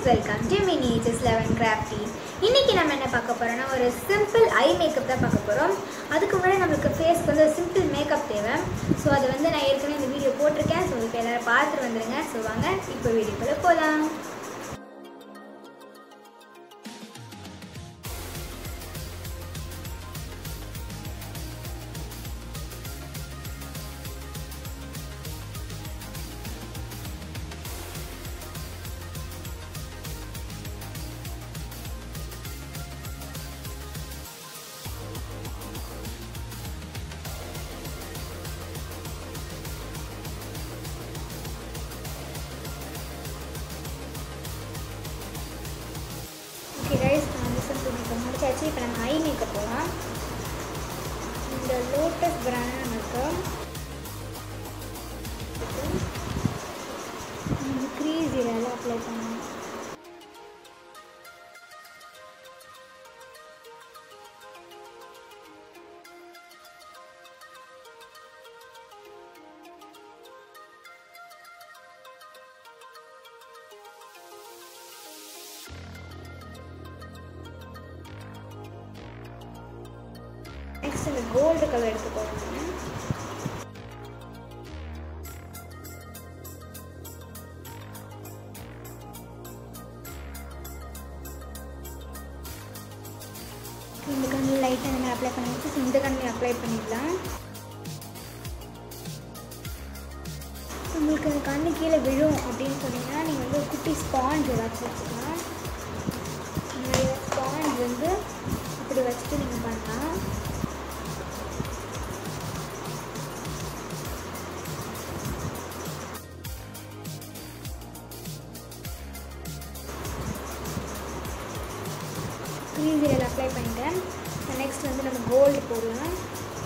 welcome Jimmy niches eleven crafty இன்னைக்கு நம்ம என்ன பார்க்க போறோம்னா ஒரு சிம்பிள் ஐ மேக்கப் தான் பார்க்க போகிறோம் அதுக்கு முன்னாடி நம்மளுக்கு ஃபேஸ்க்கு வந்து ஒரு சிம்பிள் மேக்கப் தேவை ஸோ அதை வந்து நான் ஏற்கனவே இந்த வீடியோ போட்டிருக்கேன் ஸோ இப்போ எல்லாரும் பார்த்துட்டு வந்துருங்க ஸோ வாங்க இப்போ வீடியோக்குள்ளே போகலாம் ஓகே கைஸ் நான் வந்து சிம்பிள் மேக்கப் முடிச்சாச்சு இப்போ நம்ம ஐ மேக்கப் போகலாம் இந்த லோட்டஸ் பிராண்ட் நமக்கு இந்த க்ரீஸ் இதெல்லாம் அப்ளை பண்ணணும் நெக்ஸ்ட் இந்த கோல்டு கலர் எடுத்து போடுறேன் இந்த கண்ணில் லைட்டாக இந்த மாதிரி அப்ளை பண்ணி வச்சு இந்த கண்ணில் அப்ளை பண்ணிடலாம் உங்களுக்கு அந்த கண்ணு கீழே விழும் அப்படின்னு சொன்னீங்கன்னா நீங்கள் வந்து ஒரு குட்டி ஸ்பாஞ்ச் ஏதாச்சும் வச்சுக்கலாம் ஸ்பாஞ்ச் வந்து இப்படி வச்சுட்டு நீங்கள் பண்ணலாம் க்ரீஸில் அப்ளை பண்ணிட்டேன் நெக்ஸ்ட் வந்து நம்ம கோல்டு போடலாம்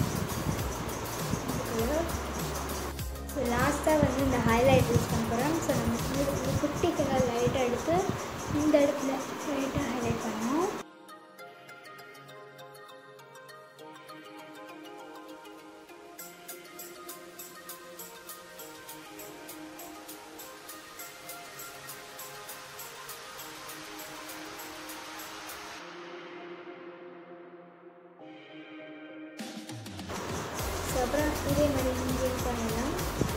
ஸோ லாஸ்ட்டாக வந்து இந்த ஹைலைட் யூஸ் பண்ண போகிறோம் ஸோ நம்ம வந்து இந்த குட்டி ஃபிங்கர் லைட்டாக எடுத்து இந்த இடத்துல லைட்டாக ஹைலைட் பண்ணோம் ஸோ அப்புறம் இதே மாதிரி இங்கேயும் பண்ணிடலாம்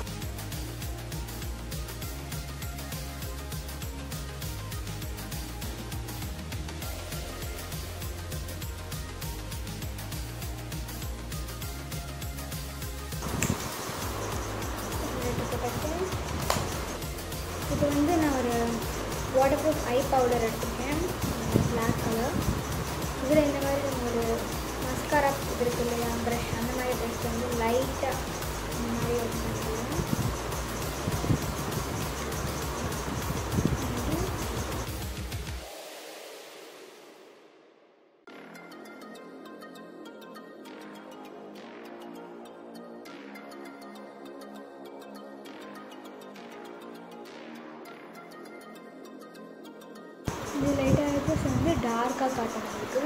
இது வந்து நான் ஒரு வாட்டர் ப்ரூஃப் ஐ பவுடர் எடுத்துருக்கேன் பிளாக் கலர் இதில் இந்த மாதிரி நம்ம ஒரு மஸ்காரா இது இருக்கு இல்லையா ப்ரஷ் அந்த மாதிரி ப்ரஷ் வந்து லைட்டாக இந்த மாதிரி யூஸ் பண்ணிக்கலாம் இது லைட்டாக இருக்குது வந்து டார்க்காக காட்டும் உங்களுக்கு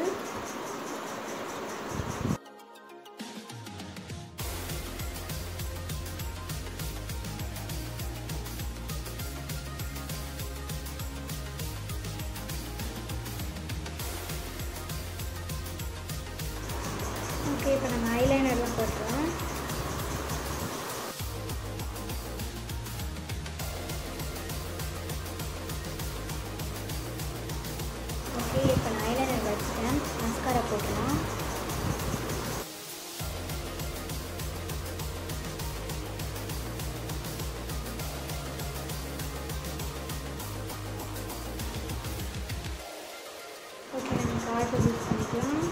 ஓகே இப்போ நம்ம ஐலைனர்லாம் போட்டுருவோம் ஓகே இப்போ நான் ஐலைனர் வச்சுட்டேன் மஸ்காரா போட்டுக்கலாம் ஓகே நம்ம கார்டு யூஸ் பண்ணிக்கலாம்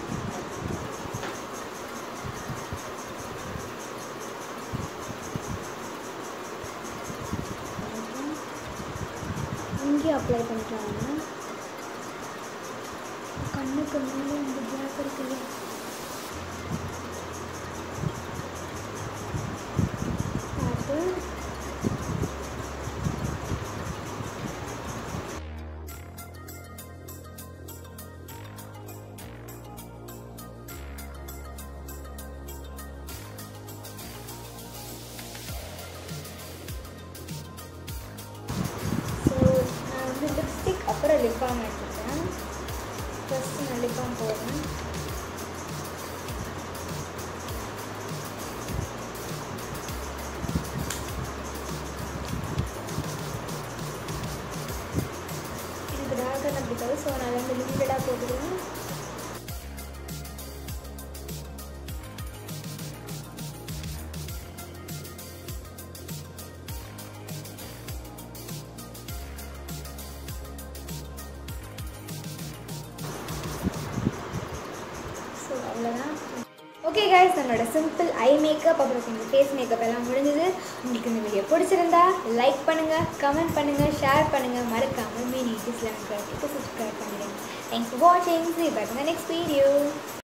இங்கேயும் அப்ளை பண்ணிக்கலாம் நம்ம கண்ணுக்கு மேலே இந்த கேப் இருக்குல்ல பார்த்து ஸோ நான் வந்து லிப்ஸ்டிக் அப்புறம் லிப் பாம் எடுத்துக்கிறேன் ஃபஸ்ட்டு நான் லிப் பாம் போடுறேன் எனக்கு டார்க்காக பிடிக்காது ஸோ நான் வந்து லிமிட்டடாக போட்டுக்கிறேன் ஸோ அவ்வளோதான் ஓகே கைஸ் நம்மளோட சிம்பிள் ஐ மேக்கப் அப்புறம் கொஞ்சம் ஃபேஸ் மேக்கப் எல்லாம் முடிஞ்சது உங்களுக்கு இந்த வீடியோ பிடிச்சிருந்தா லைக் பண்ணுங்கள் கமெண்ட் பண்ணுங்கள் ஷேர் பண்ணுங்கள் மறக்காமல் மீன் யூடியூப்ஸில் எனக்கு சப்ஸ்கிரைப் பண்ணுங்கள் தேங்க்ஸ் ஃபார் வாட்சிங் சி பேக் நெக்ஸ்ட் வீடியோ